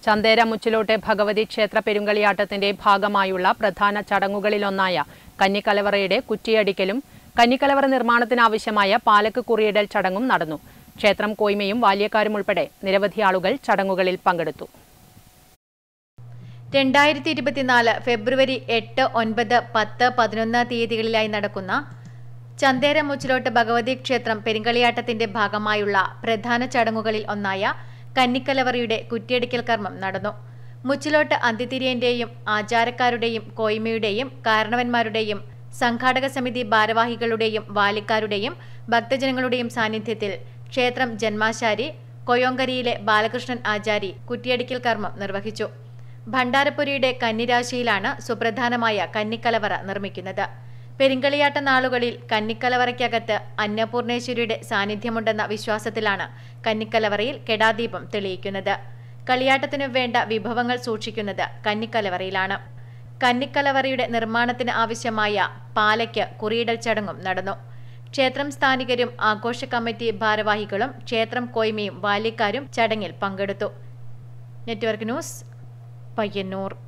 ചന്തേര മുച്ചിലോട്ടെ ഭഗവതി ക്ഷേത്ര പെരുങ്കളിയാട്ടത്തിന്റെ ഭാഗമായുള്ള പ്രധാന ചടങ്ങുകളിലൊന്നായ കന്നിക്കലവറയുടെ കുറ്റിയടിക്കലും കന്നിക്കലവറ നിർമ്മാണത്തിനാവശ്യമായ പാലക്ക് കുറിയിടൽ ചടങ്ങും നടന്നു ക്ഷേത്രം കോയ്മയും വാല്യക്കാരും ഉൾപ്പെടെ നിരവധി ആളുകൾ ചടങ്ങുകളിൽ പങ്കെടുത്തു രണ്ടായിരത്തി ഇരുപത്തിനാല് ഫെബ്രുവരി എട്ട് ഒൻപത് പത്ത് പതിനൊന്ന് തീയതികളിലായി നടക്കുന്ന ചന്തേര മുച്ചിലോട്ട് ഭഗവതി ക്ഷേത്രം പെരുങ്കളിയാട്ടത്തിന്റെ ഭാഗമായുള്ള പ്രധാന ചടങ്ങുകളിൽ ഒന്നായ കന്നിക്കലവറയുടെ കുറ്റിയടിക്കൽ കർമ്മം നടന്നു മുച്ചിലോട്ട് അന്തിതിരിയന്റെയും ആചാരക്കാരുടെയും കോയ്മയുടെയും കാരണവന്മാരുടെയും സംഘാടക സമിതി ഭാരവാഹികളുടെയും വാലിക്കാരുടെയും ഭക്തജനങ്ങളുടെയും സാന്നിധ്യത്തിൽ ക്ഷേത്രം ജന്മാശാരി കൊയോങ്കരിയിലെ ബാലകൃഷ്ണൻ ആചാരി കുറ്റിയടിക്കൽ കർമ്മം നിർവഹിച്ചു ഭണ്ഡാരപ്പുരയുടെ കന്നിരാശിയിലാണ് സുപ്രധാനമായ കന്നിക്കലവറ നിർമ്മിക്കുന്നത് പെരിങ്കളിയാട്ട നാളുകളിൽ കന്നിക്കലവറയ്ക്കകത്ത് അന്നപൂർണേശ്വരിയുടെ സാന്നിധ്യമുണ്ടെന്ന വിശ്വാസത്തിലാണ് കന്നിക്കലവറയിൽ കെടാദീപം തെളിയിക്കുന്നത് കളിയാട്ടത്തിനു വേണ്ട വിഭവങ്ങൾ സൂക്ഷിക്കുന്നത് കന്നിക്കലവറയിലാണ് കന്നിക്കലവറയുടെ നിർമ്മാണത്തിന് ആവശ്യമായ പാലയ്ക്ക് കുറിയിടൽ ചടങ്ങും നടന്നു ക്ഷേത്രം സ്ഥാനികരും ആഘോഷ കമ്മിറ്റി ഭാരവാഹികളും ക്ഷേത്രം കോയ്മയും ബാല്യക്കാരും ചടങ്ങിൽ പങ്കെടുത്തു നെറ്റ്വർക്ക് ന്യൂസ് പയ്യന്നൂർ